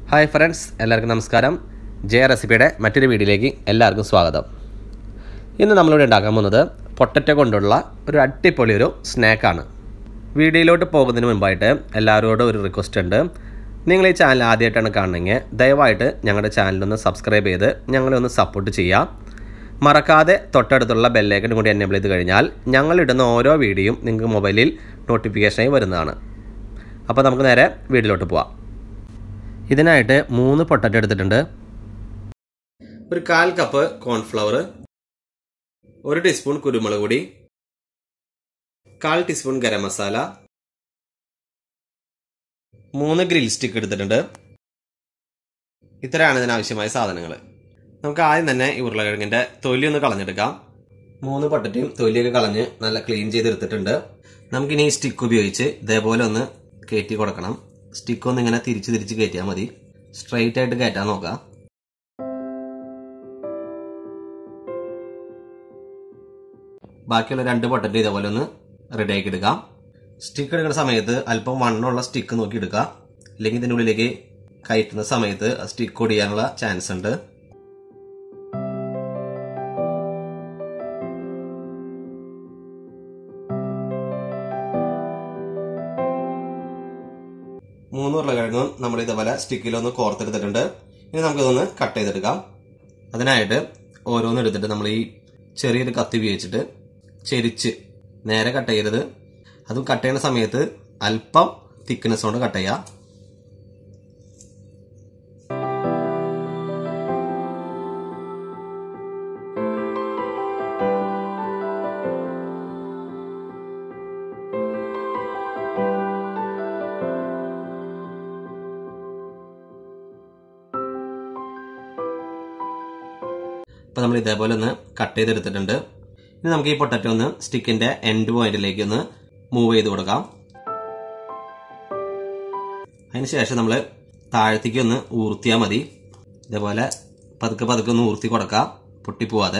hi friends എല്ലാവർക്കും നമസ്കാരം ജയ റെസിപ്പിയുടെ മറ്റൊരു വീഡിയോയിലേക്ക് എല്ലാവർക്കും സ്വാഗതം ഇന്ന് നമ്മളിവിടെ ഉണ്ടാക്കാൻ പോകുന്നത് പൊട്ടറ്റോ കൊണ്ടുള്ള ഒരു അടിപൊളി ഒരു സ്നാക്കാണ് വീഡിയോയിലോട്ട് പോകുന്നതിന് മുമ്പായിട്ട് എല്ലാവരോടും ഒരു റിക്വസ്റ്റ് ഉണ്ട് നിങ്ങൾ ഈ ചാനൽ ആദ്യമായിട്ടാണ് കാണണമെങ്കിൽ ദയവായിട്ട് ഞങ്ങളുടെ ചാനലൊന്ന് സബ്സ്ക്രൈബ് ചെയ്ത് ഞങ്ങളെ ഒന്ന് സപ്പോർട്ട് ചെയ്യാം മറക്കാതെ തൊട്ടടുത്തുള്ള ബെല്ലൈക്കൺ കൂടി എനേബിൾ ചെയ്ത് കഴിഞ്ഞാൽ ഞങ്ങളിടുന്ന ഓരോ വീഡിയോയും നിങ്ങൾക്ക് മൊബൈലിൽ നോട്ടിഫിക്കേഷനായി വരുന്നതാണ് അപ്പോൾ നമുക്ക് നേരെ വീഡിയോയിലോട്ട് പോവാം ഇതിനായിട്ട് മൂന്ന് പൊട്ടറ്റോ എടുത്തിട്ടുണ്ട് ഒരു കാൽ കപ്പ് കോൺഫ്ലവർ ഒരു ടീസ്പൂൺ കുരുമുളക് പൊടി കാൽ ടീസ്പൂൺ ഗരം മസാല മൂന്ന് ഗ്രിൽ സ്റ്റിക്ക് എടുത്തിട്ടുണ്ട് ഇത്രയാണ് ഇതിനാവശ്യമായ സാധനങ്ങൾ നമുക്ക് ആദ്യം തന്നെ ഈ ഉരുളക്കിഴങ്ങിന്റെ തൊലി ഒന്ന് കളഞ്ഞെടുക്കാം മൂന്ന് പൊട്ടറ്റയും തൊലിയൊക്കെ കളഞ്ഞ് നല്ല ക്ലീൻ ചെയ്തെടുത്തിട്ടുണ്ട് നമുക്കിനി ഈ സ്റ്റിക്ക് ഉപയോഗിച്ച് ഇതേപോലെ ഒന്ന് കയറ്റി കൊടുക്കണം സ്റ്റിക്ക് ഒന്ന് ഇങ്ങനെ തിരിച്ച് തിരിച്ച് കയറ്റിയാൽ മതി സ്ട്രെയിറ്റ് ആയിട്ട് കയറ്റാൻ നോക്കാം ബാക്കിയുള്ള രണ്ട് പൊട്ടറ്റോ ഇതേപോലെ ഒന്ന് റെഡി ആക്കി എടുക്കാം സ്റ്റിക്ക് എടുക്കുന്ന സമയത്ത് അല്പം വണ്ണമുള്ള സ്റ്റിക്ക് നോക്കി എടുക്കുക ഇല്ലെങ്കിൽ ഇതിൻ്റെ ഉള്ളിലേക്ക് കയറ്റുന്ന സമയത്ത് സ്റ്റിക്ക് ഒടിയാനുള്ള ചാൻസ് ഉണ്ട് മൂന്ന് ഉരുളക്കിഴങ്ങും നമ്മൾ ഇതേപോലെ സ്റ്റിക്കിലൊന്ന് കോർത്തെടുത്തിട്ടുണ്ട് ഇനി നമുക്കിതൊന്ന് കട്ട് ചെയ്തെടുക്കാം അതിനായിട്ട് ഓരോന്ന് എടുത്തിട്ട് നമ്മൾ ഈ ചെറിയൊരു കത്തി ഉപയോഗിച്ചിട്ട് ചെരിച്ച് നേരെ കട്ട് ചെയ്യരുത് അതും കട്ട് ചെയ്യുന്ന സമയത്ത് അല്പം തിക്നെസ് കൊണ്ട് കട്ട് ചെയ്യാം അപ്പോൾ നമ്മൾ ഇതേപോലെ ഒന്ന് കട്ട് ചെയ്തെടുത്തിട്ടുണ്ട് ഇനി നമുക്ക് ഈ പൊട്ടറ്റോ ഒന്ന് സ്റ്റിക്കിന്റെ എൻഡ് പോയിന്റിലേക്ക് ഒന്ന് മൂവ് ചെയ്ത് കൊടുക്കാം അതിനുശേഷം നമ്മൾ താഴത്തേക്ക് ഒന്ന് ഊർത്തിയാൽ മതി ഇതേപോലെ പതുക്കെ പതുക്കെ ഒന്ന് ഊർത്തി കൊടുക്കാം പൊട്ടിപ്പോവാതെ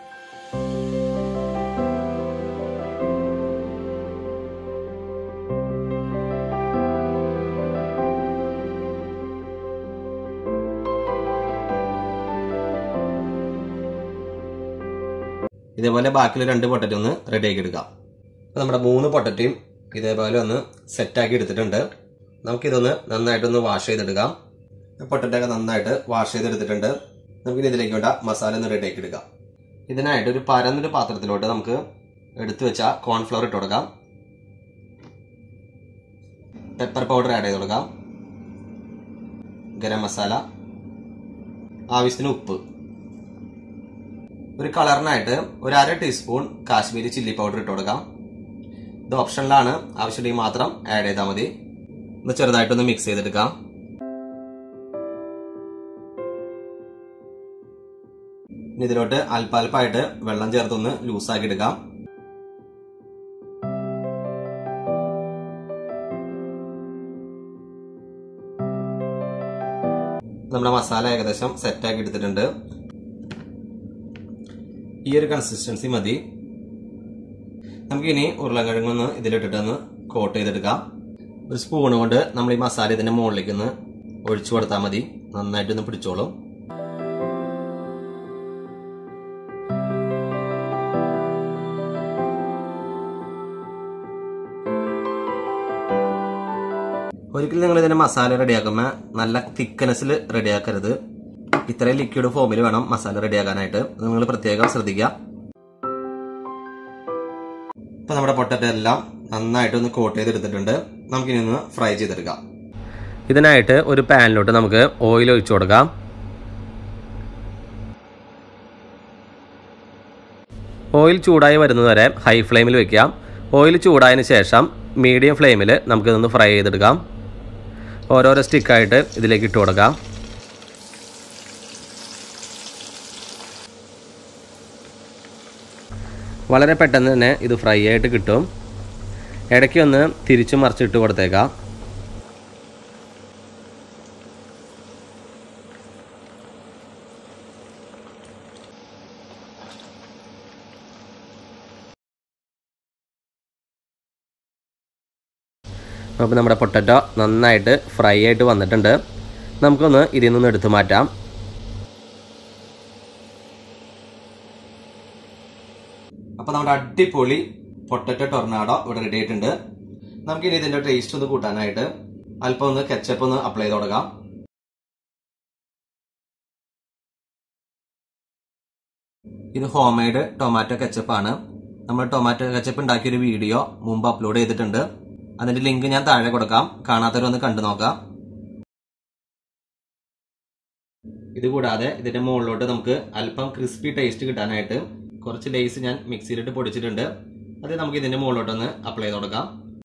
ഇതേപോലെ ബാക്കിയുള്ള രണ്ട് പൊട്ടറ്റോ ഒന്ന് റെഡി ആക്കി എടുക്കാം അപ്പോൾ നമ്മുടെ മൂന്ന് പൊട്ടറ്റയും ഇതേപോലെ ഒന്ന് സെറ്റാക്കി എടുത്തിട്ടുണ്ട് നമുക്കിതൊന്ന് നന്നായിട്ടൊന്ന് വാഷ് ചെയ്തെടുക്കാം പൊട്ടറ്റോ ഒക്കെ നന്നായിട്ട് വാഷ് ചെയ്തെടുത്തിട്ടുണ്ട് നമുക്കിനി ഇതിലേക്ക് വേണ്ട മസാല ഒന്ന് റെഡി ആക്കി എടുക്കാം ഇതിനായിട്ട് ഒരു പരന്നൊരു പാത്രത്തിലോട്ട് നമുക്ക് എടുത്തു വെച്ച കോൺഫ്ലവർ ഇട്ട് കൊടുക്കാം പെപ്പർ പൗഡർ ആഡ് ചെയ്ത് കൊടുക്കാം ഗരം മസാല ആവശ്യത്തിന് ഉപ്പ് ഒരു കളറിനായിട്ട് ഒരു അര ടീസ്പൂൺ കാശ്മീരി ചില്ലി പൗഡർ ഇട്ട് കൊടുക്കാം ഇത് ഓപ്ഷനിലാണ് ആവശ്യമുണ്ടെങ്കിൽ മാത്രം ആഡ് ചെയ്താൽ മതി ഒന്ന് ചെറുതായിട്ടൊന്ന് മിക്സ് ചെയ്തെടുക്കാം ഇനി ഇതിലോട്ട് അല്പാൽപ്പായിട്ട് വെള്ളം ചേർത്തൊന്ന് ലൂസാക്കി എടുക്കാം നമ്മുടെ മസാല ഏകദേശം സെറ്റാക്കി എടുത്തിട്ടുണ്ട് ഈ ഒരു കൺസിസ്റ്റൻസി മതി നമുക്കിനി ഉരുളക്കിഴങ്ങൊന്ന് ഇതിലിട്ടിട്ടൊന്ന് കോട്ട് ചെയ്തെടുക്കാം ഒരു സ്പൂൺ കൊണ്ട് നമ്മൾ ഈ മസാല ഇതിന്റെ മുകളിലേക്ക് ഒന്ന് ഒഴിച്ചു കൊടുത്താൽ മതി നന്നായിട്ടൊന്ന് പിടിച്ചോളും ഒരിക്കലും നിങ്ങൾ ഇതിന്റെ മസാല റെഡിയാക്കുമ്പോൾ നല്ല തിക്കനെസ്സിൽ റെഡിയാക്കരുത് ഇത്രയും ലിക്വിഡ് ഫോമിൽ വേണം മസാല റെഡിയാക്കാനായിട്ട് നിങ്ങൾ പ്രത്യേകം ശ്രദ്ധിക്കുക ഇപ്പൊ നമ്മുടെ പൊട്ടറ്റോ എല്ലാം നന്നായിട്ട് ഒന്ന് കോട്ട് ചെയ്തെടുത്തിട്ടുണ്ട് നമുക്കിനി ഒന്ന് ഫ്രൈ ചെയ്തെടുക്കാം ഇതിനായിട്ട് ഒരു പാനിലോട്ട് നമുക്ക് ഓയിൽ ഒഴിച്ചു കൊടുക്കാം ഓയിൽ ചൂടായി വരുന്നതുവരെ ഹൈ ഫ്ലെയിമിൽ വെക്കാം ഓയിൽ ചൂടായതിന് ശേഷം മീഡിയം ഫ്ലെയിമിൽ നമുക്കിതൊന്ന് ഫ്രൈ ചെയ്തെടുക്കാം ഓരോരോ സ്റ്റിക്കായിട്ട് ഇതിലേക്ക് ഇട്ട് കൊടുക്കാം വളരെ പെട്ടെന്ന് തന്നെ ഇത് ഫ്രൈ ആയിട്ട് കിട്ടും ഇടയ്ക്ക് ഒന്ന് തിരിച്ചു മറിച്ചിട്ട് കൊടുത്തേക്കാം അപ്പോൾ നമ്മുടെ പൊട്ടറ്റോ നന്നായിട്ട് ഫ്രൈ ആയിട്ട് വന്നിട്ടുണ്ട് നമുക്കൊന്ന് ഇതിൽ നിന്ന് എടുത്തു മാറ്റാം അപ്പോൾ നമ്മുടെ അടിപൊളി പൊട്ടറ്റോ ടൊർണാഡോ ഇവിടെ റെഡി ആയിട്ടുണ്ട് നമുക്കിനി ഇതിന്റെ ടേസ്റ്റ് ഒന്ന് കൂട്ടാനായിട്ട് അല്പം ഒന്ന് കെച്ചപ്പ് ഒന്ന് അപ്ലൈ ചെയ്ത് കൊടുക്കാം ഇത് ഹോം മെയ്ഡ് ടൊമാറ്റോ കെച്ചപ്പാണ് നമ്മൾ ടൊമാറ്റോ കെച്ചപ്പ് ഉണ്ടാക്കിയ ഒരു വീഡിയോ മുമ്പ് അപ്ലോഡ് ചെയ്തിട്ടുണ്ട് അതിന്റെ ലിങ്ക് ഞാൻ താഴെ കൊടുക്കാം കാണാത്തവരൊന്ന് കണ്ടു നോക്കാം ഇത് കൂടാതെ ഇതിന്റെ മുകളിലോട്ട് നമുക്ക് അല്പം ക്രിസ്പി ടേസ്റ്റ് കിട്ടാനായിട്ട് കുറച്ച് ലേസ് ഞാൻ മിക്സിയിലിട്ട് പൊടിച്ചിട്ടുണ്ട് അത് നമുക്ക് ഇതിന്റെ മുകളിലോട്ടൊന്ന് അപ്ലൈ ചെയ്ത് കൊടുക്കാം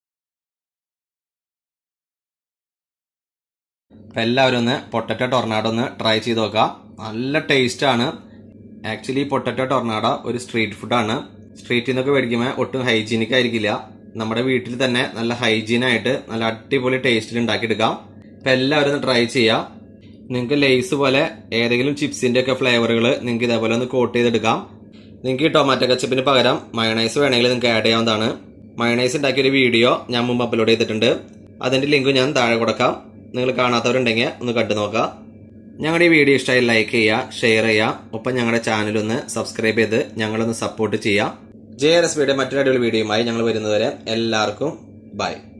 അപ്പം എല്ലാവരും ഒന്ന് പൊട്ടറ്റോ ടൊർണാഡോ ഒന്ന് ട്രൈ ചെയ്ത് നോക്കാം നല്ല ടേസ്റ്റ് ആണ് ആക്ച്വലി പൊട്ടറ്റോ ടൊർണാഡോ ഒരു സ്ട്രീറ്റ് ഫുഡാണ് സ്ട്രീറ്റിൽ നിന്നൊക്കെ മേടിക്കുമ്പോൾ ഒട്ടും ഹൈജീനിക് ആയിരിക്കില്ല നമ്മുടെ വീട്ടിൽ തന്നെ നല്ല ഹൈജീൻ ആയിട്ട് നല്ല അടിപൊളി ടേസ്റ്റിൽ ഉണ്ടാക്കിയെടുക്കാം അപ്പം എല്ലാവരും ഒന്ന് ട്രൈ ചെയ്യാം നിങ്ങൾക്ക് ലേസ് പോലെ ഏതെങ്കിലും ചിപ്സിന്റെ ഒക്കെ ഫ്ലേവറുകൾ നിങ്ങൾക്ക് ഇതേപോലെ ഒന്ന് കോട്ട് ചെയ്തെടുക്കാം നിങ്ങൾക്ക് ഈ ടൊമാറ്റോ കച്ചപ്പിന് പകരം മയണൈസ് വേണമെങ്കിൽ നിങ്ങൾക്ക് ആഡ് ചെയ്യാവുന്നതാണ് മയണൈസ് ഉണ്ടാക്കിയ ഒരു വീഡിയോ ഞാൻ മുമ്പ് അപ്ലോഡ് ചെയ്തിട്ടുണ്ട് അതിന്റെ ലിങ്ക് ഞാൻ താഴെ കൊടുക്കാം നിങ്ങൾ കാണാത്തവരുണ്ടെങ്കിൽ ഒന്ന് കണ്ടു നോക്കാം ഞങ്ങളുടെ ഈ വീഡിയോ ഇഷ്ടമായി ലൈക്ക് ചെയ്യുക ഷെയർ ചെയ്യുക ഒപ്പം ഞങ്ങളുടെ ചാനൽ ഒന്ന് സബ്സ്ക്രൈബ് ചെയ്ത് ഞങ്ങളൊന്ന് സപ്പോർട്ട് ചെയ്യാം ജെ ആർ എസ് ബിയുടെ മറ്റൊരു അടിപൊളി വീഡിയോയുമായി ഞങ്ങൾ വരുന്നതുവരെ എല്ലാവർക്കും ബൈ